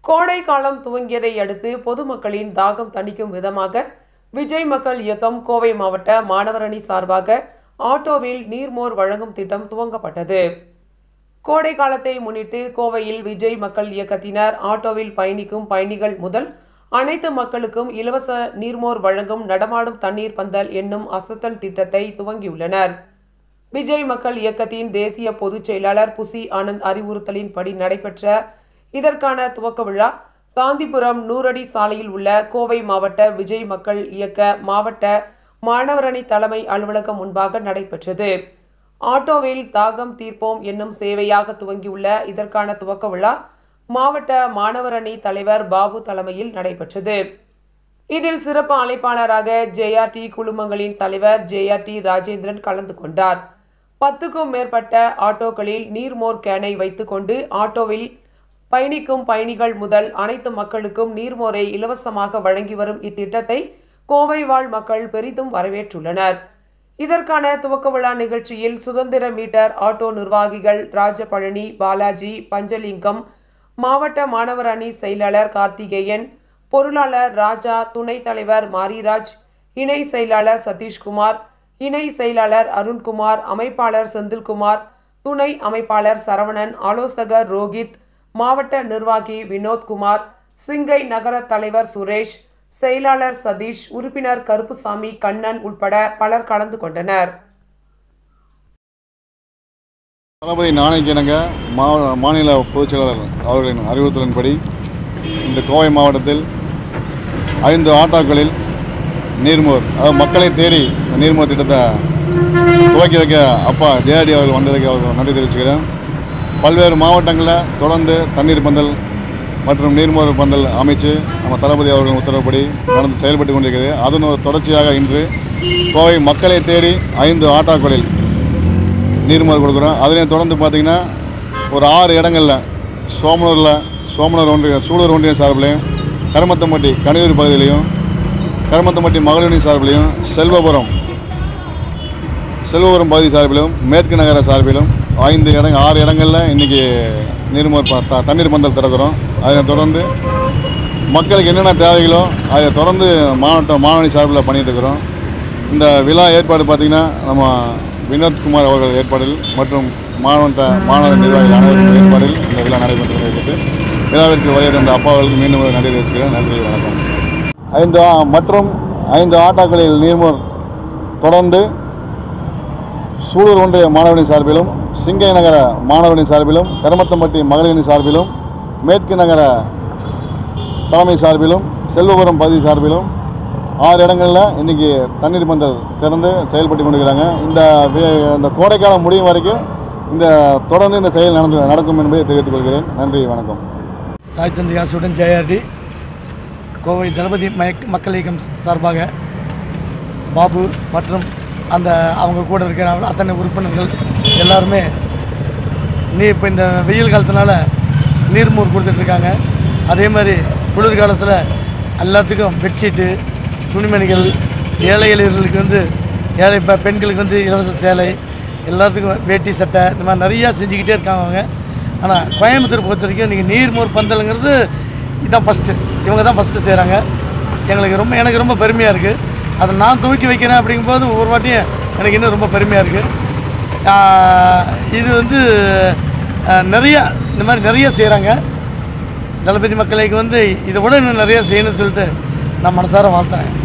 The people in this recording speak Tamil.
கோடை காலம் துவங்கியதை அடுத்து பொதுமக்களின் தாகம் தணிக்கும் விதமாக விஜய் மக்கள் இயக்கம் கோவை மாவட்ட மாணவரணி சார்பாக ஆட்டோவில் நீர்மோர் வழங்கும் திட்டம் துவங்கப்பட்டது கோடை காலத்தை முன்னிட்டு கோவையில் விஜய் மக்கள் இயக்கத்தினர் ஆட்டோவில் பயணிக்கும் பயணிகள் முதல் அனைத்து மக்களுக்கும் இலவச நீர்மோர் வழங்கும் நடமாடும் தண்ணீர் பந்தல் என்னும் அசத்தல் திட்டத்தை துவங்கியுள்ளனர் விஜய் மக்கள் இயக்கத்தின் தேசிய பொதுச் செயலாளர் புசி ஆனந்த் அறிவுறுத்தலின்படி நடைபெற்ற இதற்கான துவக்க விழா காந்திபுரம் நூறடி சாலையில் உள்ள கோவை மாவட்ட விஜய் மக்கள் இயக்க மாவட்ட மாணவரணி தலைமை அலுவலகம் முன்பாக நடைபெற்றது ஆட்டோவில் தாகம் தீர்ப்போம் என்னும் சேவையாக துவங்கியுள்ள இதற்கான துவக்க விழா மாவட்ட மாணவரணி தலைவர் பாபு தலைமையில் நடைபெற்றது இதில் சிறப்பு அழைப்பாளராக ஜேஆர்டி குழுமங்களின் தலைவர் ஜேஆர்டி ராஜேந்திரன் கலந்து கொண்டார் பத்துக்கும் மேற்பட்ட ஆட்டோக்களில் நீர்மோர் கேனை வைத்துக்கொண்டு ஆட்டோவில் பயணிக்கும் பயணிகள் முதல் அனைத்து மக்களுக்கும் நீர்மோரை இலவசமாக வழங்கி வரும் இத்திட்டத்தை கோவை வாழ் மக்கள் பெரிதும் வரவேற்றுள்ளனர் இதற்கான துவக்க விழா நிகழ்ச்சியில் சுதந்திர மீட்டர் ஆட்டோ நிர்வாகிகள் ராஜபழனி பாலாஜி பஞ்சலிங்கம் மாவட்ட மாணவர் அணி செயலாளர் கார்த்திகேயன் பொருளாளர் ராஜா துணைத் தலைவர் மாரிராஜ் இணை செயலாளர் சதீஷ்குமார் இணை செயலாளர் அருண்குமார் அமைப்பாளர் செந்தில்குமார் துணை அமைப்பாளர் சரவணன் ஆலோசகர் ரோஹித் மாவட்ட நிர்வாகி வினோத்குமார் சிங்கை நகர தலைவர் சுரேஷ் செயலாளர் சதீஷ் உறுப்பினர் கருப்புசாமி கண்ணன் உட்பட பலர் கலந்து கொண்டனர் தளபதி நாணயக்கிணங்க மா மாநில பொதுச் செயலாளர் அவர்களின் அறிவுறுத்தலின்படி இன்று கோவை மாவட்டத்தில் ஐந்து ஆட்டோக்களில் நீர்மோர் அதாவது மக்களை தேடி இந்த நீர்மோர் திட்டத்தை துவக்கி வைக்க அப்பா ஜேஆர்டி அவர்கள் வந்ததுக்கு அவர்கள் நன்றி தெரிவிச்சுக்கிறேன் பல்வேறு மாவட்டங்களில் தொடர்ந்து தண்ணீர் பந்தல் மற்றும் நீர்மோர் பந்தல் அமைச்சு நம்ம தளபதி அவர்களின் உத்தரவுப்படி நடந்து செயல்பட்டு கொண்டிருக்கிறது அதன் ஒரு தொடர்ச்சியாக இன்று கோவை மக்களை தேடி ஐந்து ஆட்டோக்களில் நீர்மோர் கொடுக்குறோம் அதிலையும் தொடர்ந்து பார்த்தீங்கன்னா ஒரு ஆறு இடங்களில் சோமனூரில் சோமனூர் ஒன்றிய சூலூர் ஒன்றியம் சார்பிலையும் கருமத்தம்பட்டி கணியூர் பகுதியிலையும் கருமத்தம்பட்டி மகளிரணி சார்பிலையும் செல்வபுரம் செல்வபுரம் பகுதி சார்பிலும் மேற்கு நகர சார்பிலும் ஐந்து இடங்க ஆறு இடங்களில் இன்றைக்கி நீர்மோர் ப- த- தண்ணீர் பந்தல் திறக்கிறோம் அதை தொடர்ந்து மக்களுக்கு என்னென்ன தேவைகளோ அதை தொடர்ந்து மாவட்ட மாணவனி சார்பில் பண்ணிட்டு இருக்கிறோம் இந்த விழா ஏற்பாடு பார்த்திங்கன்னா நம்ம வினோத்குமார் அவர்கள் ஏற்பாடில் மற்றும் மாவட்ட மாணவர் நிர்வாகிகள் அனைவரும் ஏற்பாடில் இந்த விழா நடைபெற்று வருகிறது விழாவிற்கு வருகை தந்த அப்பா அவர்களுக்கு மீண்டும் ஒரு நன்றி தெரிவிக்கிறேன் நன்றி வணக்கம் ஐந்து ஆ- மற்றும் ஐந்து ஆட்டோக்களில் நீர்மோர் தொடர்ந்து சூலூர் ஒன்றிய மாணவனி சார்பிலும் சிங்கை நகர மாணவனி சார்பிலும் கருமத்தம்பட்டி மகளிரணி சார்பிலும் மேற்கு நகர தலைமை சார்பிலும் செல்வபுரம் பகுதி சார்பிலும் ஆறு இடங்களில் இன்றைக்கி தண்ணீர் பந்தல் திறந்து செயல்பட்டு கொண்டிருக்கிறாங்க இந்த வே- இந்த கோடைக்காலம் முடியும் வரைக்கும் இந்த தொடர்ந்து இந்த செயல் நடந்து நடக்கும் என்பதை தெரிவித்துக் கொள்கிறேன் நன்றி வணக்கம் தாய் தந்தை ஆசையுடன் ஜெயாடி கோவை தளபதி மயக் மக்கள் இயக்கம் சார்பாக பாபு மற்றும் அந்த அவங்க கூட இருக்கிற அத்தனை உறுப்பினர்கள் எல்லாருமே நீ இப்போ இந்த வெயில் காலத்தினால நீர்மூர் கொடுத்துட்ருக்காங்க அதே மாதிரி குளிர் காலத்தில் எல்லாத்துக்கும் பெட்ஷீட்டு துணிமணிகள் ஏழை எளியர்களுக்கு வந்து ஏழை இப்போ பெண்களுக்கு வந்து இலவச சேலை எல்லாத்துக்கும் வேட்டி சட்டை இந்த மாதிரி நிறையா செஞ்சுக்கிட்டே இருக்காங்க அவங்க ஆனால் கோயம்புத்தூர் பொறுத்த வரைக்கும் இன்றைக்கி நீர்மோர் பந்தலுங்கிறது இதுதான் ஃபஸ்ட்டு இவங்க தான் ஃபஸ்ட்டு செய்கிறாங்க எங்களுக்கு ரொம்ப எனக்கு ரொம்ப பெருமையாக இருக்குது அதை நான் துவக்கி வைக்கிறேன் அப்படிங்கும்போது ஒவ்வொரு வாட்டியும் எனக்கு இன்னும் ரொம்ப பெருமையாக இருக்குது இது வந்து ஆஹ், நிறையா இந்த மாதிரி நிறைய செய்கிறாங்க தளபதி மக்களுக்கு வந்து இதை விட இன்னும் நிறைய செய்யணும்னு சொல்லிட்டு நான் மனசார வாழ்த்துறேன்